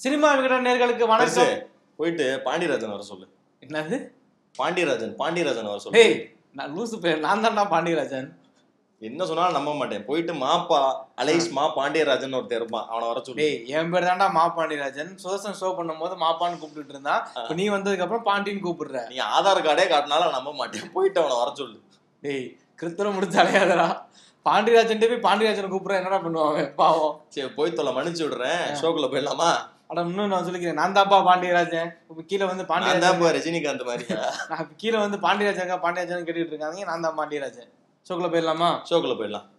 Cinema Vikatan நேர்களுக்கு பெருசு, வணக்கம் போயிட்டு பாண்டியராஜன் வர சொல்லு என்னது பாண்டியராஜன் பாண்டியராஜன் வர சொல்லு ஏய் நான் லூசு பேர் நான் தான்டா பாண்டியராஜன் என்ன சொன்னாலும் நம்ப மாட்டேன் போயிட்டு மாப்பா அலைஸ் மா பாண்டியராஜன் ஒருத்தர் இருப்பான் அவனை வர சொல்லு டேய் என் பேர் தான்டா மா பாண்டியராஜன் சுதர்சன் ஷோ பண்ணும்போது மாப்பான்னு கூப்பிட்டுட்டு இருந்தான் இப்ப நீ வந்ததுக்கு அப்புறம் பாண்டின்னு கூப்பிடுற நீ ஆதார் கார்டே காட்டினாலும் நம்ப மாட்டேன் போயிட்டு அவனை வர சொல்லு டேய் கிருத்திரம் முடிச்சு அலையாதடா பாண்டியராஜன் போய் பாண்டியராஜனை கூப்பிடுற என்னடா பண்ணுவாங்க பாவம் சரி போய் தொலை மன்னிச்சு விடுறேன் ஷோக்குள்ள போயிடலாமா அட இன்னும் நான் சொல்லிக்கிறேன் நான் தான்ப்பா பாண்டியராஜன் இப்ப கீழே வந்து நான் பாண்டியராஜன் தான் இப்போ ரஜினிகாந்த் மாதிரியா நான் இப்ப கீழே வந்து பாண்டியராஜன் பாண்டியராஜன் கேட்டுட்டு இருக்காங்க நான் தான் பாண்டியராஜன் ஷோக்குள்ள போயிடலாமா ஷோக்குள்ள போயிடலாம்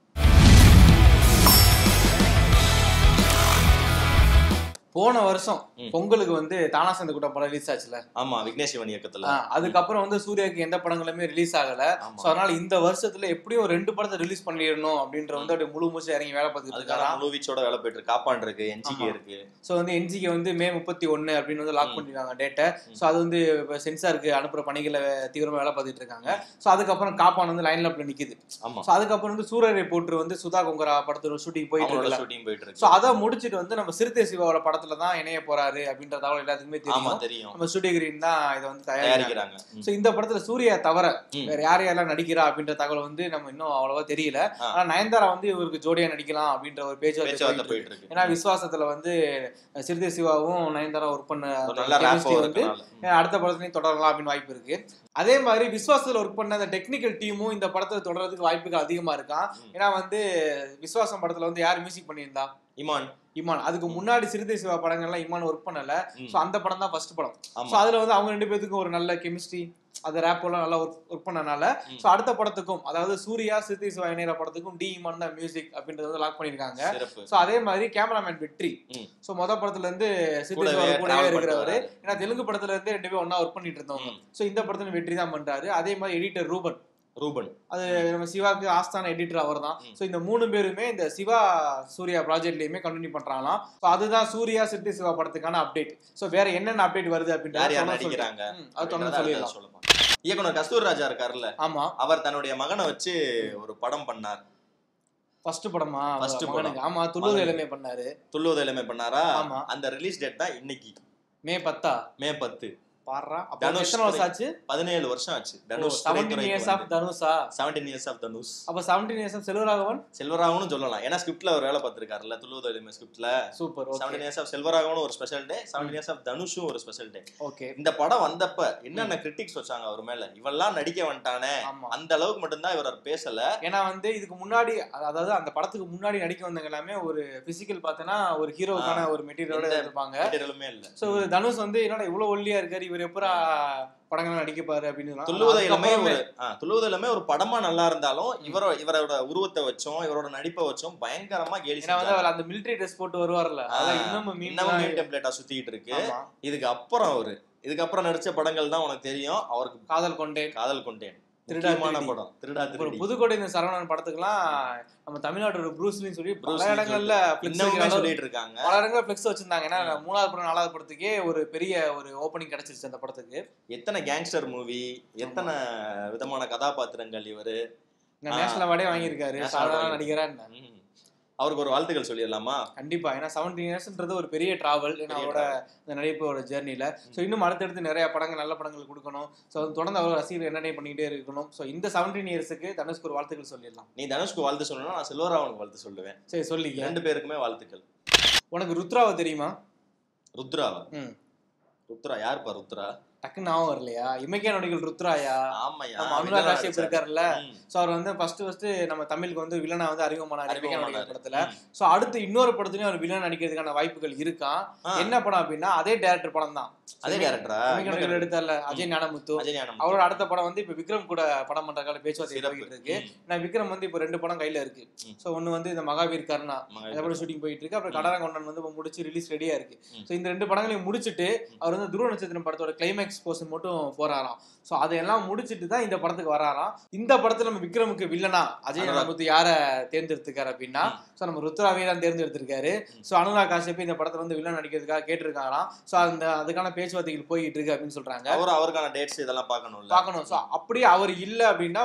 போன வருஷம் ம். பொங்கலுக்கு வந்து தானா சேர்ந்த கூட்டம் படம் ரிலீஸ் ஆச்சுல ஆமா விக்னேஷ் சிவன் இயக்கத்துல ஆ, அதுக்கப்புறம் வந்து சூர்யாவுக்கு எந்த படங்களுமே ரிலீஸ் ஆகல ஆமா. சோ அதனால இந்த வருஷத்துல எப்படியும் ஒரு ரெண்டு படத்தை ரிலீஸ் பண்ணிடணும் அப்படின்ற வந்து அப்படியே முழு மூச்சு இறங்கி வேலை பார்த்துட்டு அதுக்கான இருக்காராம் மூவிச்சோட வேலை போயிட்டு இருக்கு காப்பான் இருக்கு என்ஜிகே ஆமா. இருக்கு சோ வந்து என்ஜிக்கு வந்து மே முப்பத்தி ஒன்னு அப்படின்னு வந்து லாக் ம். பண்ணிருக்காங்க டேட்டை சோ அது வந்து சென்சாருக்கு அனுப்புற பணிகளை தீவிரமா வேலை பார்த்துட்டு இருக்காங்க சோ அதுக்கப்புறம் காப்பான் வந்து லைன் அப்ல நிக்குது ஆமா சோ அதுக்கப்புறம் வந்து சூரரை போட்டு வந்து சுதா கொங்கரா படத்தோட ஷூட்டிங் போயிட்டு அவங்களோட இருக்குல்ல ஷூட்டிங் போயிட்டு சோ இருக்கு அதை முடிச்சிட்டு வந்து நம்ம சிறுத்தை சிவாவோட படத்துல தான் இணைய போறாரு அப்படின்ற தகவல் எல்லாத்துக்குமே ஆமா தெரியும் தெரியும் நம்ம ஸ்டுடியோ கிரீன் தான் இதை வந்து தயாரிக்கிறாங்க தயாரிக்கிறாங்க ம். சோ இந்த படத்துல சூர்யா தவிர ம். வேற யார் யாரெல்லாம் நடிக்கிறா அப்படின்ற தகவல் வந்து நம்ம இன்னும் அவ்வளவா தெரியல ஆ. ஆனா நயன்தாரா வந்து இவருக்கு ஜோடியா நடிக்கலாம் அப்படின்ற ஒரு பேச்சுவார்த்தை பேச்சுவார்த்தை போயிட்டு போயிட்டு இருக்கு. இருக்கு ஏன்னா விசுவாசத்துல வந்து அஹ், சிறுத்தை சிவாவும் நயன்தாரா ஒர்க் பண்ண ஒரு நல்ல chemistry ரேப்போ வந்து இருக்கனால அஹ், அடுத்த படத்துலயும் தொடரலாம் அப்படின்னு வாய்ப்பு இருக்கு அதே மாதிரி விஸ்வாசத்துல ஒர்க் பண்ண அந்த டெக்னிக்கல் டீமும் இந்த படத்துல தொடர்றதுக்கு வாய்ப்புகள் அதிகமா இருக்கான் ம். ஏன்னா வந்து விஸ்வாசம் படத்துல வந்து யார் மியூசிக் பண்ணியிருந்தா இமான் இமான் அதுக்கு முன்னாடி சிறுத்தை சிவா படங்கள்லாம் இமான் ஒர்க் பண்ணல ம். சோ அந்த படம் தான் ஃபர்ஸ்ட் படம் ஆமா சோ அதுல வந்து அவங்க ரெண்டு பேத்துக்கும் ஒரு நல்ல கெமிஸ்ட்ரி அந்த ரேப் எல்லாம் நல்லா ஒர்க் பண்ணனால ம். சோ அடுத்த படத்துக்கும் அதாவது சூர்யா சிறுத்தை சிவா இணையற படத்துக்கும் டி இமான் தான் மியூசிக் அப்படின்றத வந்து லாக் பண்ணிருக்காங்க சிறப்பு சோ அதே மாதிரி கேமராமேன் வெற்றி ம். சோ முத படத்துல இருந்து சிறுத்தை கூடவே சிவா travel கூடவே பண்ணிட்டு இருக்கிறவரு வராரு. ஏன்னா தெலுங்கு படத்துல இருந்து ரெண்டு பேரும் ஒண்ணா ஒர்க் பண்ணிட்டு இருந்தவங்க ம். சோ இந்த படத்துல வெற்றி தான் பண்றாரு அதே மாதிரி எடிட்டர் ரூபன் ரூபன் அது நம்ம சிவாக்கு ஆஸ்தான எடிட்டர் அவர் தான் ம். ஸோ இந்த மூணு பேருமே இந்த சிவா சூர்யா ப்ராஜெக்ட்லயுமே கண்டினியூ பண்றாங்களாம் ஸோ அதுதான் சூர்யா சிட்டி சிவா படத்துக்கான அப்டேட் ஸோ வேற என்னென்ன அப்டேட் வருது யார் அப்படின்றது யார் தொடர்ந்து நடிக்கிறாங்க சொல்லிடலாம். ம், அது தொடர்ந்து அப்படின்றத சொல்லிடலாம் அடுத்தது சொல்லலாம். இயக்குனர் கஸ்தூர் ராஜா இருக்காருல்ல ஆமா அவர் தன்னுடைய மகனை வச்சு ஒரு படம் பண்ணார் ஃபர்ஸ்ட் படமா First அவர் படம். மகனுக்கு ஆமா துள்ளூர் மகனுக்கு. எல்லாமே பண்ணாரு துள்ளுவது எல்லாமே பண்ணாரா ஆமா. அந்த ரிலீஸ் டேட் தான் இன்னைக்கு மே பத்தா மே பத்து பாடுறா அப்ப தனுஷ் எத்தனை வருஷம் ஆச்சு பதினேழு வருஷம் ஆச்சு தனுஷ் செவன்டீன் இயர்ஸ் ஆஃப் தனுஷா செவன்டீன் இயர்ஸ் ஆஃப் தனுஷ் அப்ப செவன்டீன் இயர்ஸ் ஆஃப் செல்வராகவன் செல்வராகவனும் சொல்லலாம் ஏன்னா ஸ்கிரிப்ட்ல அவர் வேலை பார்த்திருக்காருல்ல துள்ளுவது எல்லாமே ஸ்கிரிப்ட்ல super okay seventeen years of செல்வராகவனும் ஒரு special day seventeen years of தனுஷும் ஒரு ஸ்பெஷல் டே ஓகே இந்த படம் வந்தப்ப என்னென்ன கிரிட்டிக்ஸ் வச்சாங்க அவர் மேல இவெல்லாம் நடிக்க வந்துட்டானே ஆமா அந்த அளவுக்கு மட்டும்தான் இவர் பேசல ஏன்னா வந்து இதுக்கு முன்னாடி அதாவது அந்த படத்துக்கு முன்னாடி நடிக்க வந்தவங்க எல்லாமே ஒரு பிசிக்கல் பார்த்தனா ஒரு ஹீரோவுக்கான ஒரு மெட்டீரியலோட எந்த- இருப்பாங்க மெட்டீரியலுமே இல்ல சோ ஒரு தனுஷ் வந்து என்னடா இவ்வளவு ஒல்லியா இருக்காரு இவர் எப்பரா படங்கள் நடிக்கப்பாரு அப்படின்னு சொன்னா. துள்ளுவது எல்லாமே அதுக்கப்புறமே ஒரு ஆ, துள்ளுவது எல்லாமே ஒரு படமா நல்லா இருந்தாலும் இவரோ இவரோட உருவத்தை வச்சோம் இவரோட நடிப்பை வச்சோம் பயங்கரமா கேலி ஏன்னா வந்து செஞ்சாங்க. அவர் அந்த மிலிட்டரி ட்ரெஸ் போட்டு வருவார்ல அதெல்லாம் ஆ, இன்னமும் மீன் இன்னமும் மீன் டெம்ப்ளேட்டா சுத்திட்டு இருக்கு ஆமா. இதுக்கு அப்புறம் அவரு இதுக்கப்புறம் நடிச்ச படங்கள் தான் உனக்கு தெரியும் அவருக்கு காதல் கொண்டேன் காதல் கொண்டேன் திருடா முக்கியமான திருடி. படம் திருடா ஒரு திருடி புதுக்கோட்டை இந்த சரவணன் படத்துக்குலாம் நம்ம தமிழ்நாட்டோட ப்ரூஸ்லின்னு சொல்லி பல Bruce Lee இடங்கள்ல flex இன்னமுமே வைக்கிற அளவு- சொல்லிட்டு இருக்காங்க பல இடங்கள்ல ஃபிளெக்ஸ் வச்சிருந்தாங்க ஏன்னா மூணாவது படம் நாலாவது படத்துக்கே ஒரு பெரிய ஒரு ஓப்பனிங் கிடைச்சிருச்சு அந்த படத்துக்கு எத்தனை கேங்ஸ்டர் மூவி எத்தனை விதமான கதாபாத்திரங்கள் இவரு நான் ஆ. நேஷனல் அவார்டே வாங்கியிருக்காரு National சாதாரண award. நடிகரா என்ன ம். அவருக்கு ஒரு வாழ்த்துக்கள் சொல்லிடலாமா கண்டிப்பா ஏன்னா செவன்டீன் இயர்ஸ்ன்றது ஒரு பெரிய டிராவல் ஏன்னா பெரிய அவரோட இந்த நடிப்போட ஜேர்னில ஸோ இன்னும் அடுத்தடுத்து நிறைய படங்கள் நல்ல படங்கள் கொடுக்கணும் ஸோ தொடர்ந்து அவர் ரசிகர் என்னென்ன பண்ணிக்கிட்டே இருக்கணும் ஸோ இந்த செவன்டீன் இயர்ஸுக்கு தனுஷ்க்கு ஒரு வாழ்த்துக்கள் சொல்லிடலாம் நீ தனுஷ்க்கு வாழ்த்து சொல்லணும்னா நான் செல்வராவனுக்கு வாழ்த்து சொல்லுவேன் சரி சொல்லிக்க ரெண்டு பேருக்குமே வாழ்த்துக்கள் உனக்கு ருத்ராவை தெரியுமா ருத்ராவா ம் ருத்ரா யாருப்பா ருத்ரா டக்குன்னு ஞாபகம் வரலையா இமைக்கா நடிகள் ருத்ராயா ஆமாயா நம்ம அனுராக் வில்லனா காஷ்யப் நடிச்சாரு. இருக்காருல்ல ம். ஸோ அவர் வந்து ஃபர்ஸ்ட் ஃபர்ஸ்ட் நம்ம தமிழுக்கு வந்து வில்லனா வந்து அறிமுகமான இமைக்கா நடிகள் அறிமுகமானாரு. படத்துல ம். ஸோ அடுத்து இன்னொரு படத்துலயும் அவர் வில்லன் நடிக்கிறதுக்கான வாய்ப்புகள் இருக்கான் ஆ, என்ன படம் அப்படின்னா அதே டேரக்டர் படம் தான் அதே டேரக்டரா இமைக்கா நடிகள் எடுத்தார்ல அஜய் ஞானமுத்து அஜய் ஞானம் அவரோட அடுத்த படம் வந்து இப்ப விக்ரம் கூட படம் பண்றதுக்கான பேச்சுவார்த்தை சிறப்பு. போயிட்டு இருக்கு ம். நான் விக்ரம் வந்து இப்ப ரெண்டு படம் கையில இருக்கு ம். சோ ஒன்னு வந்து இந்த மகாவீர் கர்ணா மகா- அந்த படம் ஷூட்டிங் போயிட்டு இருக்கு அப்புறம் ம். கடரங்கொண்டன் வந்து இப்ப முடிச்சு ரிலீஸ் ரெடியா இருக்கு ம். சோ இந்த ரெண்டு படங்களையும் முடிச்சிட்டு அவர் வந்து துருவ நட்சத்திரம் படத்தோட கிளைமேக்ஸ் போர்ஷன் மட்டும் போறாராம் சோ அதையெல்லாம் முடிச்சிட்டு தான் இந்த படத்துக்கு வராராம் இந்த படத்துல நம்ம விக்ரமுக்கு வில்லனா அஜய் அனுராக். ஞானமுத்து யார தேர்ந்தெடுத்திருக்காரு அப்படின்னா சோ நம்ம ருத்ராவே தான் தேர்ந்தெடுத்திருக்காரு ம். சோ அனுராக் காஷ்யப் இந்த படத்துல வந்து வில்லன் நடிக்கிறதுக்காக கேட்டிருக்காராம் சோ அந்த அதுக்கான பேச்சுவார்த்தைகள் போயிட்டு இருக்கு அப்படின்னு சொல்றாங்க அவரும் அவருக்கான டேட்ஸ் இதெல்லாம் பார்க்கணும்ல பார்க்கணும் ஸோ அப்படியே அவர் இல்ல அப்படின்னா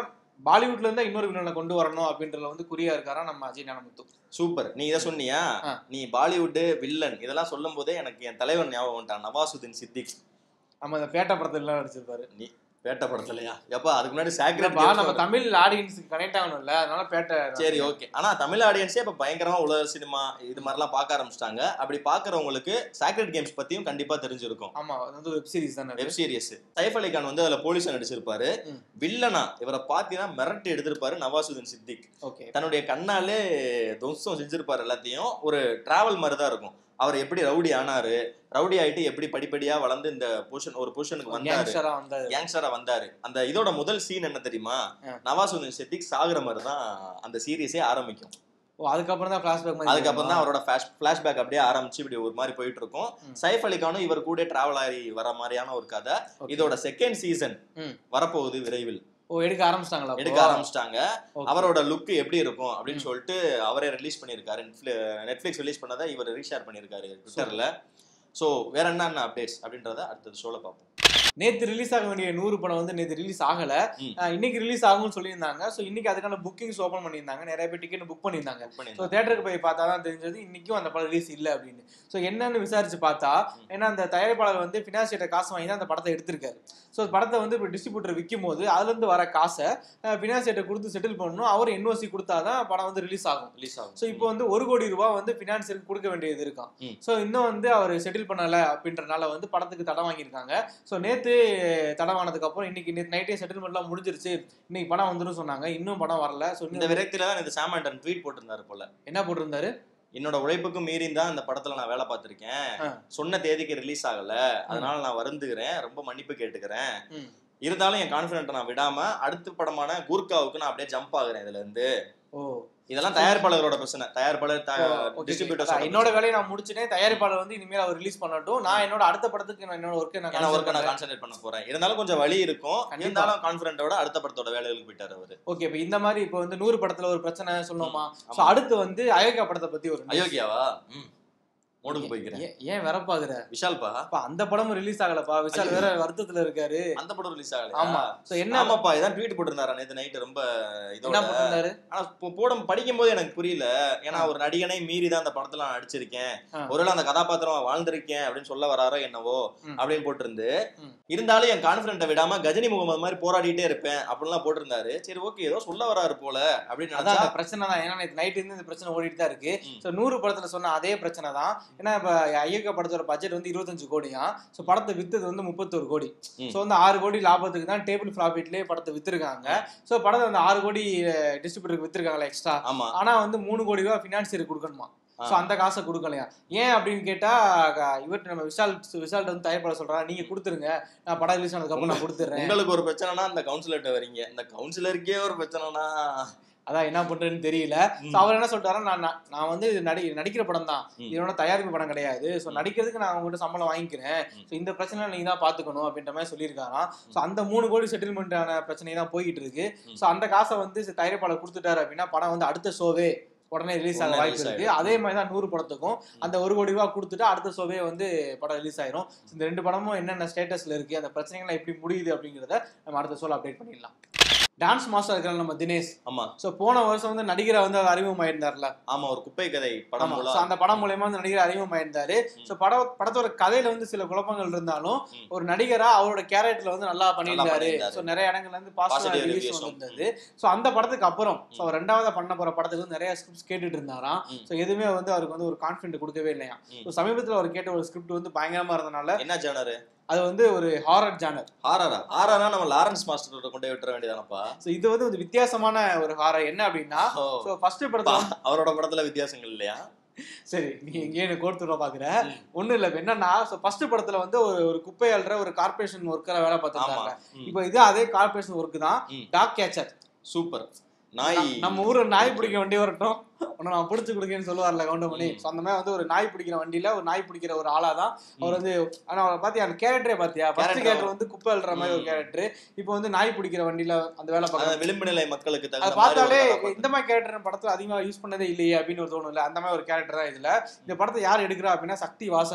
பாலிவுட்ல இருந்தா இன்னொரு வில்லனை கொண்டு வரணும் அப்படின்றதுல வந்து குறியா இருக்காரா நம்ம அஜய் ஞானமுத்து சூப்பர் நீ இதை சொன்னியா ஆ. நீ பாலிவுட் வில்லன் இதெல்லாம் சொல்லும் போதே எனக்கு என் தலைவன் ஞாபகம் வந்துட்டான் நவாசுதீன் சித்திக் நம்ம அந்த பேட்ட படத்துல எல்லாம் நடிச்சிருப்பாரு நீ பேட்ட படத்துலயா எப்பா அதுக்கு முன்னாடி சாக்ரெட் இல்லப்பா, நம்ம தமிழ் ஆடியன்ஸுக்கு கனெக்ட் ஆகணும்ல அதனால பேட்ட சரி ஓகே ஆனா தமிழ் ஆடியன்ஸே இப்ப பயங்கரமா உலக சினிமா இது மாதிரிலாம் பார்க்க ஆரம்பிச்சிட்டாங்க அப்படி பாக்குறவங்களுக்கு சாக்ரெட் கேம்ஸ் பத்தியும் கண்டிப்பா தெரிஞ்சிருக்கும் ஆமா அது வந்து வெப் சீரிஸ் தானே அது. வெப் சீரிஸ் சைஃப் அலி கான் வந்து அதுல போலீஸா நடிச்சிருப்பாரு ம். வில்லனா இவரை பாத்தீங்கன்னா மிரட்டி எடுத்திருப்பாரு நவாசுதீன் சித்திக் ஓகே தன்னுடைய கண்ணாலே துவம்சம் செஞ்சிருப்பாரு எல்லாத்தையும் ஒரு டிராவல் மாதிரி தான் இருக்கும் அவர் எப்படி ரவுடி ஆனாரு ரவுடி ஆயிட்டு எப்படி படிப்படியா வளர்ந்து இந்த பொசிஷன் ஒரு பொசிஷனுக்கு வந்தாரு கேங்ஸ்டரா வந்தாரு கேங்ஸ்டரா வந்தாரு அந்த இதோட முதல் சீன் என்ன தெரியுமா ஆ. நவாசுதீன் சித்திக் சாகுற மாதிரி தான் அந்த சீரியஸே ஆரம்பிக்கும் ஓ அதுக்கப்புறம் தான் ஃபிளாஷ்பேக் மாதிரி அதுக்கப்புறம் தான் அவரோட ஃபிளாஷ் ஃபிளாஷ்பேக் அப்படியே ஆரம்பிச்சு இப்படி ஒரு மாதிரி போயிட்டு இருக்கும் ம். சைஃப் அலி கானும் இவர் கூட டிராவல் ஆகி வர மாதிரியான ஒரு கதை Okay. இதோட செகண்ட் சீசன் ம். வரப்போகுது விரைவில் ஓ எடுக்க ஆரம்பிச்சிட்டாங்களா எடுக்க ஆரம்பிச்சிட்டாங்க Okay. அவரோட லுக் எப்படி இருக்கும் அப்படின்னு ம். சொல்லிட்டு அவரே ரிலீஸ் பண்ணியிருக்காரு நெட்ஃபிளிக்ஸ் ரிலீஸ் பண்ணதை இவர் ரீஷேர் பண்ணியிருக்காரு ட்விட்டர்ல ஸோ வேற என்னென்ன அப்டேட்ஸ் அப்படின்றத அடுத்தது ஷோல பார்ப்போம் நேத்து ரிலீஸ் ஆக வேண்டிய நூறு படம் வந்து நேத்து ரிலீஸ் ஆகல ம். அஹ் இன்னைக்கு ரிலீஸ் ஆகும்னு சொல்லியிருந்தாங்க சோ இன்னைக்கு அதுக்கான புக்கிங்ஸ் ஓபன் பண்ணியிருந்தாங்க நிறைய பேர் டிக்கெட் புக் பண்ணியிருந்தாங்க Book ஸோ பண்ணியிருந்தாங்க. தேட்டருக்கு போய் பார்த்தா தான் தெரிஞ்சது இன்னைக்கும் அந்த படம் ரிலீஸ் இல்லை அப்படின்னு ஸோ என்னன்னு விசாரிச்சு பார்த்தா ஏன்னா அந்த தயாரிப்பாளர் வந்து ஃபினான்சியேட்டர் காசு வாங்கி தான் அந்த படத்தை எடுத்திருக்காரு ஸோ படத்தை வந்து இப்போ டிஸ்ட்ரிபியூட்டர் விற்கும் போது அதுலேருந்து வர காசை ஃபினான்சியேட்டர் கொடுத்து செட்டில் பண்ணணும் அவர் என்ஓசி கொடுத்தா தான் படம் வந்து ரிலீஸ் ஆகும் ரிலீஸ் ஆகும் ஸோ இப்போ வந்து ஒரு கோடி ரூபாய் வந்து ஃபினான்சியருக்கு கொடுக்க வேண்டியது இருக்கான் ம். ஸோ இன்னும் வந்து அவர் செட்டில் பண்ணல அப்படின்றனால வந்து படத்துக்கு தடை வாங்கியிருக்காங்க ஸோ நேத்து தடை வாங்கினதுக்கு அப்புறம் இன்னைக்கு நேற்று நைட்டே செட்டில்மெண்ட்லாம் முடிஞ்சிருச்சு இன்னைக்கு படம் வந்துடும் சொன்னாங்க இன்னும் படம் வரல ஸோ இந்த விரக்தியில தான் இந்த சாமாண்டன் ட்வீட் போட்டிருந்தாரு போல என்ன போட்டிருந்தாரு என்னோட உழைப்புக்கு மீறி தான் இந்த படத்துல நான் வேலை பார்த்திருக்கேன் ஆ. சொன்ன தேதிக்கு ரிலீஸ் ஆகல அதனால நான் வருந்துகிறேன் ரொம்ப மன்னிப்பு கேட்டுக்கிறேன் ம். இருந்தாலும் என் கான்பிடென்ட் நான் விடாம அடுத்த படமான கூர்காவுக்கு நான் அப்படியே ஜம்ப் ஆகுறேன் இதுல இருந்து ஓ இதெல்லாம் தயாரிப்பாளர்களோட பிரச்சனை தயாரிப்பாளர் ஓ, okay, okay. டிஸ்ட்ரிபியூட்டர்ஸ் அதான், என்னோட வேலையை நான் முடிச்சிட்டேன் தயாரிப்பாளர் வந்து இனிமேல் அவர் ரிலீஸ் பண்ணட்டும் நான் என்னோட அடுத்த படத்துக்கு நான் என்னோட ஒர்க்கை நான் ஏன்னா ஒர்க்கை நான் concentrate கான்சென்ட்ரேட் பண்ண போறேன் இருந்தாலும் கொஞ்சம் வலி இருக்கும் கண்டிப்பா. இருந்தாலும் கான்பிடென்ட்டோட அடுத்த படத்தோட வேலைகளுக்கு போயிட்டாரு அவரு ஓகே இப்போ இந்த மாதிரி இப்போ வந்து நூறு படத்துல ஒரு பிரச்சனை சொன்னோமா ஸோ ஆமா. அடுத்து வந்து அயோக்கியா படத்தை பத்தி ஒரு news. அயோக்கியாவா ம் மோடுக்கு போய்க்கிறேன் ஏன் ஏன் வெறப்பாகுற விஷால்பா அப்பா அந்த படமும் ரிலீஸ் ஆகலப்பா விஷால் வேற வருத்தத்துல இருக்காரு அந்த படம் ரிலீஸ் ஆகல ஆமா சோ என்ன ஆமாப்பா இதான் ட்வீட் போட்டிருந்தாரா நேத்து நைட் ரொம்ப என்ன இதோட போட்டிருந்தாரு ஆனா இப்போ போட படிக்கும் போது எனக்கு புரியல ஏன்னா ஒரு நடிகனை மீறி தான் அந்த படத்துல நான் நடிச்சிருக்கேன் ஆ. ஒருவேளை அந்த கதாபாத்திரம் வாழ்ந்திருக்கேன் அப்படின்னு சொல்ல வராரோ என்னவோ ம். அப்படின்னு போட்டிருந்து ம். இருந்தாலும் என் கான்பிடென்ட்டை விடாம கஜினி முகமது மாதிரி போராடிட்டே இருப்பேன் அப்படிலாம் போட்டிருந்தாரு சரி ஓகே ஏதோ சொல்ல வராரு போல அப்படின்னு அதான் நினைச்சா அந்த பிரச்சனை தான் ஏன்னா நேற்று நைட் இருந்து இந்த பிரச்சனை ஓடிட்டு தான் இருக்கு ம். ஸோ நூறு படத்துல சொன்ன அதே பிரச்சனை தான் ஏன்னா இப்ப ஐயக்க படத்தோட பட்ஜெட் வந்து இருபத்தஞ்சு கோடியா ஸோ படத்தை வித்தது வந்து முப்பத்தொரு கோடி ம். ஸோ வந்து ஆறு கோடி லாபத்துக்கு தான் டேபிள் ப்ராஃபிட்லேயே படத்தை வித்துருக்காங்க ஸோ படத்தை வந்து ஆறு கோடி டிஸ்ட்ரிபியூட்டருக்கு வித்துருக்காங்களா எக்ஸ்ட்ரா ஆமா ஆனா வந்து மூணு கோடி ரூபாய் ஃபினான்சியருக்கு கொடுக்கணுமா ஆ. ஸோ அந்த காசை கொடுக்கலையா ஏன் அப்படின்னு கேட்டா க- இவர்கிட்ட நம்ம விஷால் விஷால்ட்ட வந்து தயாரிப்பாளர் சொல்றாங்க நீங்க கொடுத்துருங்க நான் படம் ரிலீஸ் ஆனதுக்கு அப்புறம் நான் கொடுத்துறேன் உங்களுக்கு ஒரு பிரச்சனைனா அந்த கவுன்சிலர்கிட்ட வரீங்க இந்த கவுன்சிலருக்கே ஒரு பிரச்சனைனா அதான் என்ன பண்றேன்னு தெரியல ம். ஸோ அவர் என்ன சொல்றாருன்னா நான் நான் நான் வந்து இது நடி நடிக்கிற படம் தான் ம். இதோட தயாரிப்பு படம் கிடையாது ஸோ ம். நடிக்கிறதுக்கு நான் உங்ககிட்ட சம்பளம் வாங்கிக்கிறேன் ம். ஸோ இந்த பிரச்சனை நீங்க தான் பாத்துக்கணும் அப்படின்ற மாதிரி சொல்லியிருக்காராம் ஸோ அந்த மூணு கோடி செட்டில்மெண்ட்டான பிரச்சனை தான் போய்கிட்டு இருக்கு ம். ஸோ அந்த காசை வந்து சி- தயாரிப்பாளர் கொடுத்துட்டாரு அப்படின்னா படம் வந்து அடுத்த ஷோவே உடனே ரிலீஸ் ஆக உடனே வாய்ப்பு release இருக்கு ஆயிடும். அதே மாதிரி தான் நூறு படத்துக்கும் அந்த ஒரு கோடி ரூபா கொடுத்துட்டு அடுத்த ஷோவே வந்து படம் ரிலீஸ் ஆயிரும் இந்த ரெண்டு படமும் என்னென்ன ஸ்டேட்டஸ்ல இருக்கு அந்த பிரச்சனைகள் எப்படி முடியுது அப்படிங்கிறத நம்ம அடுத்த ஷோல அப்டேட் பண்ணிடலாம் டான்ஸ் மாஸ்டர் இருக்கிற நம்ம தினேஷ் ஆமா ஸோ போன வருஷம் வந்து நடிகரை வந்து அவர் அறிமுகமாயிருந்தார்ல ஆமா ஒரு குப்பை கதை படம் ஆமா மூலம் ஸோ அந்த படம் மூலயமா வந்து நடிகர் அறிமுகமாயிருந்தாரு ம். ஸோ படம் படத்தோட கதையில வந்து சில குழப்பங்கள் இருந்தாலும் ம். ஒரு நடிகரா அவரோட கேரக்டர்ல வந்து நல்லா பண்ணியிருந்தாரு பண்ணியிருந்தாரு. ஸோ நிறைய இடங்கள்ல இருந்து பாசிட்டிவ் Positive ரிவ்யூஸ் reviews வந்திருந்தது ஸோ அந்த படத்துக்கு அப்புறம் ஸோ அவர் ரெண்டாவதா பண்ண போற படத்துக்கு வந்து நிறைய ஸ்கிரிப்ட்ஸ் கேட்டுட்டு இருந்தாராம் ம். ஸோ எதுவுமே வந்து அவருக்கு வந்து ஒரு கான்ஃபிடென்ட் கொடுக்கவே இல்லையா ம். ஸோ சமீபத்தில் அவர் கேட்ட ஒரு ஸ்கிரிப்ட் வந்து பயங்கரமா இருந்தனால என்ன ஜானரு அது வந்து ஒரு ஹாரர் ஜானர் ஆர்ஆரா ஆர்ஆரா நம்ம லாரன்ஸ் மாஸ்டர் கொண்டு போய் விட்டுற வேண்டியதானப்பா ஸோ இது வந்து ஒரு வித்தியாசமான ஒரு ஹாரர் என்ன அப்படின்னா ஓ, ஸோ ஃபர்ஸ்ட் படத்துல வந்து- அவரோட படத்துல வித்தியாசங்கள் இல்லையா சரி நீ எங்கேயே எனக்கு கோர்த்துட பாக்குற ம். ஒண்ணும் இல்ல இப்ப என்னன்னா ஸோ ஃபர்ஸ்ட் படத்துல வந்து ஒரு ஒரு குப்பை அள்ளுற ஒரு கார்பரேஷன் ஒர்க்கரா வேலை ஆமா பார்த்துருக்காங்க ம், இப்போ இது அதே கார்பரேஷன் ஒர்க் தான் ம். டாக் கேச்சர் சூப்பர் நாய் நம்ம ஊர்ல நாய் பிடிக்க வண்டி வரட்டும் உன்னை நான் பிடிச்சு கொடுக்கேன்னு சொல்லுவார்ல கவுண்டமணி ம். ஸோ அந்த மாதிரி வந்து ஒரு நாய் பிடிக்கிற வண்டியில ஒரு நாய் பிடிக்கிற ஒரு ஆளா தான் அவர் வந்து ஆனா அவரை பாத்தியா அந்த கேரக்டரே பாத்தியா ஃபர்ஸ்ட் Character. கேரக்டர் வந்து குப்பை அள்ளுற மாதிரி ஒரு ம். கேரக்டர் இப்போ வந்து நாய் பிடிக்கிற வண்டியில அந்த வேலை அந்த பார்க்க விளிம்பு நிலை மக்களுக்கு அதை தகுந்த மாதிரி பார்த்தாலே ஒரு கதாபாத்திரம். இந்த மாதிரி கேரக்டர் படத்துல அதிகமா யூஸ் பண்ணதே இல்லையே அப்படின்னு ஒரு தோணும்ல அந்த மாதிரி ஒரு கேரக்டர் தான் இதுல இந்த படத்தை யார் எடுக்கிறா அப்படின்னா சக்தி வாசன்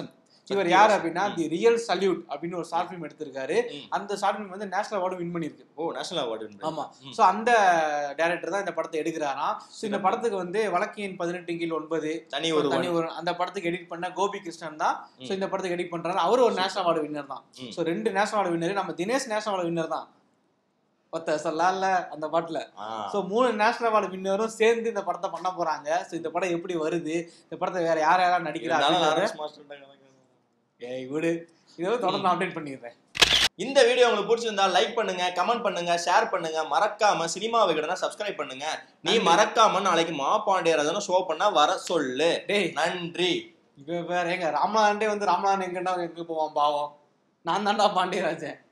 இவர் சக்தி யார் வாசன். அப்படின்னா ம். தி ரியல் சல்யூட் அப்படின்னு ஒரு ஷார்ட் ஃபிலிம் எடுத்திருக்காரு ம். அந்த ஷார்ட் ஃபிலிம் வந்து நேஷனல் அவார்டு வின் பண்ணிருக்கு ஓ நேஷனல் அவார்டு ஆமா ம். சோ அந்த டைரக்டர் தான் இந்த படத்தை எடுக்கிறாராம் ஸோ இந்த படத்துக்கு வந்து வழக்கின் பதினெட்டு கீழ் ஒன்பது தனி ஒரு தனி ஒரு அந்த படத்துக்கு எடிட் பண்ண கோபி கிருஷ்ணன் தான் ஸோ ம். இந்த படத்துக்கு எடிட் பண்றாரு அவரு ஒரு நேஷனல் அவார்டு வின்னர் தான் ம். ஸோ ரெண்டு நேஷனல் அவார்டு வின்னர் நம்ம தினேஷ் நேஷனல் அவார்டு வின்னர் தான் ஒத்த சொல்லல அந்த பாட்டுல ஆ. ஸோ மூணு நேஷனல் அவார்டு வின்னரும் சேர்ந்து இந்த படத்தை பண்ண போறாங்க ஸோ இந்த படம் எப்படி வருது இந்த படத்தை வேற யார் யாரெல்லாம் நடிக்கிறா இருந்தாலும் அப்படின்றத- லாரன்ஸ் மாஸ்டர் தான் கணக்கு. ஏய் விடு இதை வந்து தொடர்ந்து அப்டேட் பண்ணிடுறேன் இந்த வீடியோ உங்களுக்கு பிடிச்சிருந்தா லைக் பண்ணுங்க கமெண்ட் பண்ணுங்க ஷேர் பண்ணுங்க மறக்காம சினிமா விகடனை சப்ஸ்கிரைப் பண்ணுங்க நீ நன்றி. மறக்காம நாளைக்கு மா பாண்டியராஜன ஷோ பண்ணா வர சொல்லு டேய் நன்றி இவன் வேற எங்க ராமநாதன்டே வந்து ராமநாதன் எங்கன்னா எங்க போவான் பாவம் நான் தான்டா பாண்டியராஜன்